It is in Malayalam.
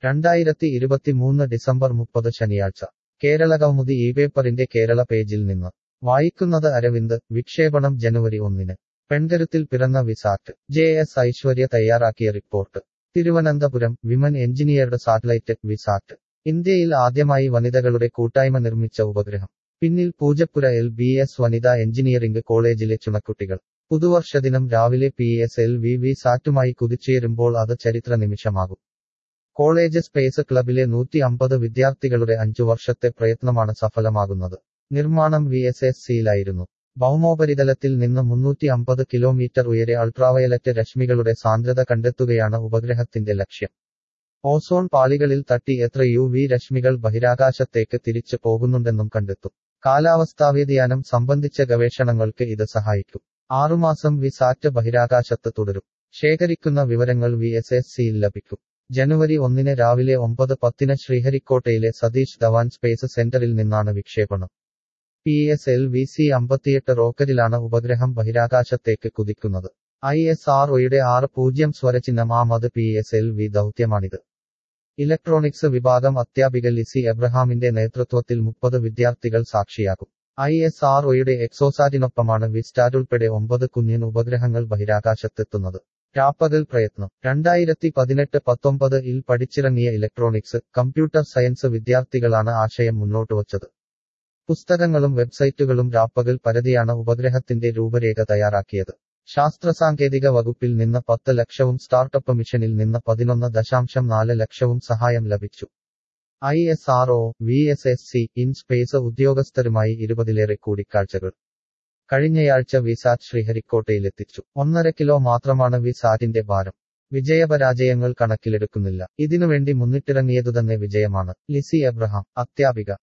രണ്ടായിരത്തി ഇരുപത്തിമൂന്ന് ഡിസംബർ മുപ്പത് ശനിയാഴ്ച കേരളകൗമുദി ഈ പേപ്പറിന്റെ കേരള പേജിൽ നിന്ന് വായിക്കുന്നത് അരവിന്ദ് വിക്ഷേപണം ജനുവരി ഒന്നിന് പെൺകരുത്തിൽ പിറന്ന വിസാറ്റ് ജെ എസ് ഐശ്വര്യ തയ്യാറാക്കിയ report Thiruvananthapuram women engineered satellite വിസാറ്റ് ഇന്ത്യയിൽ ആദ്യമായി വനിതകളുടെ കൂട്ടായ്മ നിർമ്മിച്ച ഉപഗ്രഹം പിന്നിൽ പൂജപ്പുര എൽ ബി എസ് വനിതാ എഞ്ചിനീയറിംഗ് കോളേജിലെ ചുണക്കുട്ടികൾ പുതുവർഷദിനം രാവിലെ പി എസ് എൽ വി വി സാറ്റുമായി കുതിച്ചുയരുമ്പോൾ അത് ചരിത്ര നിമിഷമാകും കോളേജ് സ്പേസ് ക്ലബിലെ നൂറ്റി അമ്പത് വിദ്യാർത്ഥികളുടെ അഞ്ചു വർഷത്തെ പ്രയത്നമാണ് സഫലമാകുന്നത് നിർമ്മാണം വി എസ് എസ് സിയിലായിരുന്നു ഭൗമോപരിതലത്തിൽ നിന്ന് മുന്നൂറ്റി അമ്പത് കിലോമീറ്റർ ഉയരെ അൾട്രാവയലറ്റ് രശ്മികളുടെ സാന്ദ്രത കണ്ടെത്തുകയാണ് ഉപഗ്രഹത്തിന്റെ ലക്ഷ്യം ഓസോൺ പാളികളിൽ തട്ടി എത്ര യു വി രശ്മികൾ ബഹിരാകാശത്തേക്ക് തിരിച്ചു പോകുന്നുണ്ടെന്നും കണ്ടെത്തും കാലാവസ്ഥാ വ്യതിയാനം സംബന്ധിച്ച ഗവേഷണങ്ങൾക്ക് ഇത് സഹായിക്കും ആറുമാസം വി സാറ്റ് ബഹിരാകാശത്ത് തുടരും ശേഖരിക്കുന്ന വിവരങ്ങൾ വി എസ് എസ് സിയിൽ ലഭിക്കും ജനുവരി ഒന്നിന് രാവിലെ ഒമ്പത് പത്തിന് ശ്രീഹരിക്കോട്ടയിലെ സതീഷ് ധവാൻ സ്പേസ് സെന്ററിൽ നിന്നാണ് വിക്ഷേപണം P S L V C അമ്പത്തിയെട്ട് റോക്കറ്റിലാണ് ഉപഗ്രഹം ബഹിരാകാശത്തേക്ക് കുതിക്കുന്നത് ഐ എസ് ആർ ഒയുടെ ആറ് പൂജ്യം സ്വരചിഹ്നം ആമത് പി എസ് എൽ വി ദൗത്യമാണിത് ഇലക്ട്രോണിക്സ് വിഭാഗം അധ്യാപിക ലിസി എബ്രഹാമിന്റെ നേതൃത്വത്തിൽ മുപ്പത് വിദ്യാർത്ഥികൾ സാക്ഷിയാകും ഐ എസ് ആർ ഒയുടെ എക്സോസാറ്റിനൊപ്പമാണ് വിസ്റ്റാറ്റ് ഉൾപ്പെടെ ഒമ്പത് കുഞ്ഞിൻ ഉപഗ്രഹങ്ങൾ ബഹിരാകാശത്തെത്തുന്നത് രാപ്പകൽ പ്രയത്നം രണ്ടായിരത്തി പതിനെട്ട് പത്തൊമ്പത് ഇൽ പഠിച്ചിറങ്ങിയ ഇലക്ട്രോണിക്സ് കമ്പ്യൂട്ടർ സയൻസ് വിദ്യാർത്ഥികളാണ് ആശയം മുന്നോട്ടുവച്ചത് പുസ്തകങ്ങളും വെബ്സൈറ്റുകളും രാപ്പകൽ പരതിയാണ് ഉപഗ്രഹത്തിന്റെ രൂപരേഖ തയ്യാറാക്കിയത് ശാസ്ത്ര സാങ്കേതിക വകുപ്പിൽ നിന്ന് പത്ത് ലക്ഷവും സ്റ്റാർട്ടപ്പ് മിഷനിൽ നിന്ന് പതിനൊന്ന് ദശാംശം നാല് ലക്ഷവും സഹായം ലഭിച്ചു I S R O V S S C in space ഉദ്യോഗസ്ഥരുമായി ഇരുപതിലേറെ കൂടിക്കാഴ്ചകൾ കഴിഞ്ഞയാഴ്ച വിസാറ്റ് ശ്രീഹരിക്കോട്ടയിലെത്തിച്ചു ഒന്നര കിലോ മാത്രമാണ് വിസാറ്റിന്റെ ഭാരം വിജയപരാജയങ്ങൾ കണക്കിലെടുക്കുന്നില്ല ഇതിനുവേണ്ടി മുന്നിട്ടിറങ്ങിയതു തന്നെ വിജയമാണ് ലിസി എബ്രഹാം അധ്യാപിക